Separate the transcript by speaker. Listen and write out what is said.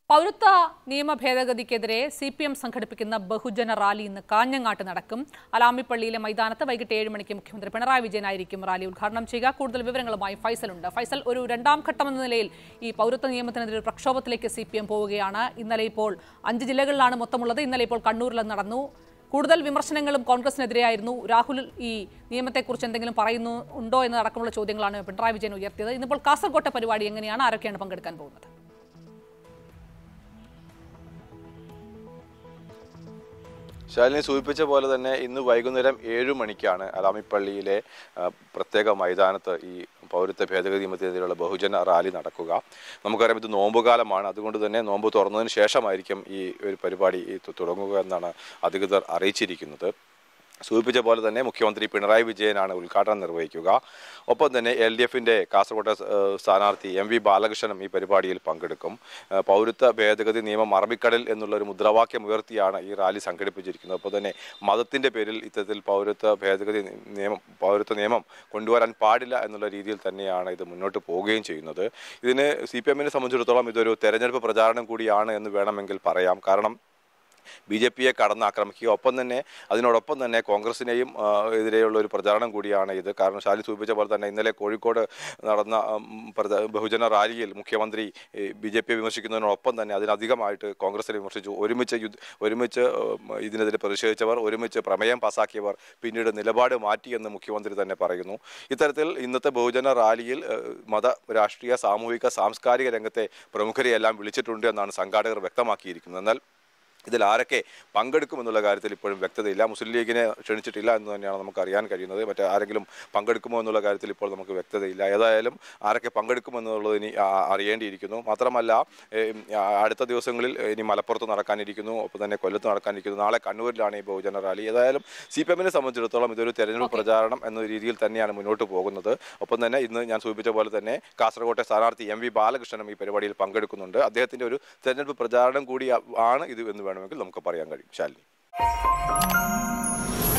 Speaker 1: പൗരത്വ നിയമ ഭേദഗതിക്കെതിരെ സി പി എം സംഘടിപ്പിക്കുന്ന ബഹുജന റാലി ഇന്ന് കാഞ്ഞങ്ങാട്ട് നടക്കും അലാമിപ്പള്ളിയിലെ മൈതാനത്ത് വൈകിട്ട് ഏഴ് മണിക്ക് മുഖ്യമന്ത്രി പിണറായി വിജയനായിരിക്കും റാലി ഉദ്ഘാടനം ചെയ്യുക കൂടുതൽ വിവരങ്ങളുമായി ഫൈസലുണ്ട് ഫൈസൽ ഒരു രണ്ടാം ഘട്ടം എന്ന നിലയിൽ ഈ പൗരത്വ നിയമത്തിനെതിരെ ഒരു പ്രക്ഷോഭത്തിലേക്ക് സി പി എം പോവുകയാണ് ഇന്നലെ ഇപ്പോൾ അഞ്ച് ജില്ലകളിലാണ് മൊത്തമുള്ളത് ഇന്നലെ ഇപ്പോൾ കണ്ണൂരിൽ നടന്നു കൂടുതൽ വിമർശനങ്ങളും കോൺഗ്രസിനെതിരെയായിരുന്നു രാഹുൽ ഈ നിയമത്തെക്കുറിച്ച് എന്തെങ്കിലും പറയുന്നു ഉണ്ടോ എന്നതടക്കമുള്ള ചോദ്യങ്ങളാണ് പിണറായി വിജയൻ ഉയർത്തിയത് ഇന്നിപ്പോൾ കാസർകോട്ടെ പരിപാടി എങ്ങനെയാണ് ആരൊക്കെയാണ് പങ്കെടുക്കാൻ പോകുന്നത്
Speaker 2: ശാലിനി സൂചിപ്പിച്ച പോലെ തന്നെ ഇന്ന് വൈകുന്നേരം ഏഴു മണിക്കാണ് അലാമിപ്പള്ളിയിലെ ആ, പ്രത്യേക മൈതാനത്ത് ഈ പൗരത്വ ഭേദഗതി നിയമത്തിനെതിരെയുള്ള ബഹുജന റാലി നടക്കുക നമുക്കറിയാം ഇത് നോമ്പുകാലമാണ് അതുകൊണ്ട് തന്നെ നോമ്പ് തുറന്നതിന് ശേഷമായിരിക്കും ഈ ഒരു പരിപാടി ഈ തു- തുടങ്ങുക എന്നാണ് അധികൃതർ അറിയിച്ചിരിക്കുന്നത് സൂചിപ്പിച്ച പോലെ തന്നെ മുഖ്യമന്ത്രി പിണറായി വിജയനാണ് ഉദ്ഘാടനം നിർവഹിക്കുക ഒപ്പം തന്നെ എൽ ഡി എഫിൻ്റെ കാസർകോട്ടെ ഏഹ്, സ്ഥാനാർത്ഥി എം വി ബാലകൃഷ്ണനും ഈ പരിപാടിയിൽ പങ്കെടുക്കും ഏഹ്, പൗരത്വ ഭേദഗതി നിയമം അറബിക്കടൽ എന്നുള്ള ഒരു മുദ്രാവാക്യം ഉയർത്തിയാണ് ഈ റാലി സംഘടിപ്പിച്ചിരിക്കുന്നത് അപ്പോൾ തന്നെ മതത്തിൻ്റെ പേരിൽ ഇത്തരത്തിൽ പൗരത്വ ഭേദഗതി നിയമം പൗരത്വ നിയമം കൊണ്ടുവരാൻ പാടില്ല എന്നുള്ള രീതിയിൽ തന്നെയാണ് ഇത് മുന്നോട്ട് പോവുകയും ചെയ്യുന്നത് ഇതിന് സി പി എമ്മിനെ സംബന്ധിച്ചിടത്തോളം ഇതൊരു തെരഞ്ഞെടുപ്പ് പ്രചാരണം കൂടിയാണ് എന്ന് വേണമെങ്കിൽ പറയാം കാരണം ബി ജെ പിയെ കടന്നാക്രമിക്കുക ഒപ്പം തന്നെ അതിനോടൊപ്പം തന്നെ കോൺഗ്രസിനെയും ആ, എതിരെയുള്ള ഒരു പ്രചാരണം കൂടിയാണ് ഇത് കാരണം ഷാലി സൂചിപ്പിച്ച പോലെ തന്നെ ഇന്നലെ കോഴിക്കോട് നടന്ന ഉം, പ്രച- ബഹുജന റാലിയിൽ മുഖ്യമന്ത്രി ബി ജെ പിയെ വിമർശിക്കുന്നതിനോടൊപ്പം തന്നെ അതിനധികമായിട്ട് കോൺഗ്രസിനെ വിമർശിച്ചു ഒരുമിച്ച് യുദ്ധ ഒരുമിച്ച് ഉം, ഇതിനെതിരെ പ്രതിഷേധിച്ചവർ ഒരുമിച്ച് പ്രമേയം പാസാക്കിയവർ പിന്നീട് നിലപാട് മാറ്റിയെന്ന് മുഖ്യമന്ത്രി തന്നെ പറയുന്നു ഇത്തരത്തിൽ ഇന്നത്തെ ബഹുജന റാലിയിൽ ഏഹ്, മത രാഷ്ട്രീയ സാമൂഹിക സാംസ്കാരിക രംഗത്തെ പ്രമുഖരെയെല്ലാം വിളിച്ചിട്ടുണ്ട് എന്നാണ് സംഘാടകർ വ്യക്തമാക്കിയിരിക്കുന്നത് എന്നാൽ ഇതിൽ ആരൊക്കെ പങ്കെടുക്കുമെന്നുള്ള കാര്യത്തിൽ ഇപ്പോഴും വ്യക്തതയില്ല മുസ്ലിം ലീഗിനെ ക്ഷണിച്ചിട്ടില്ല എന്ന് തന്നെയാണ് നമുക്ക് അറിയാൻ കഴിയുന്നത് മറ്റേ ആരെങ്കിലും പങ്കെടുക്കുമോ എന്നുള്ള കാര്യത്തിൽ ഇപ്പോൾ നമുക്ക് വ്യക്തതയില്ല ഏതായാലും ആരൊക്കെ പങ്കെടുക്കുമെന്നുള്ളത് ഇനി ആ, അറിയേണ്ടിയിരിക്കുന്നു മാത്രമല്ല ഏം, ആ, അടുത്ത ദിവസങ്ങളിൽ ഇനി മലപ്പുറത്ത് നടക്കാനിരിക്കുന്നു ഒപ്പം തന്നെ കൊല്ലത്ത് നടക്കാനിരിക്കുന്നു നാളെ കണ്ണൂരിലാണ് ഈ ബഹുജന റാലി ഏതായാലും സി പി എമ്മിനെ സംബന്ധിച്ചിടത്തോളം ഇതൊരു തെരഞ്ഞെടുപ്പ് പ്രചാരണം എന്ന രീതിയിൽ തന്നെയാണ് മുന്നോട്ട് പോകുന്നത് ഒപ്പം തന്നെ ഇന്ന് ഞാൻ സൂചിപ്പിച്ച പോലെ തന്നെ കാസർകോട്ടെ സ്ഥാനാർത്ഥി എം വി ബാലകൃഷ്ണനും ഈ പരിപാടിയിൽ പങ്കെടുക്കുന്നുണ്ട് അദ്ദേഹത്തിന്റെ ഒരു തെരഞ്ഞെടുപ്പ് പ്രചാരണം കൂടി ആണ് ഇത് എന്ന് വേണമെങ്കിൽ നമുക്ക് പറയാൻ കഴിയും ശാലിനി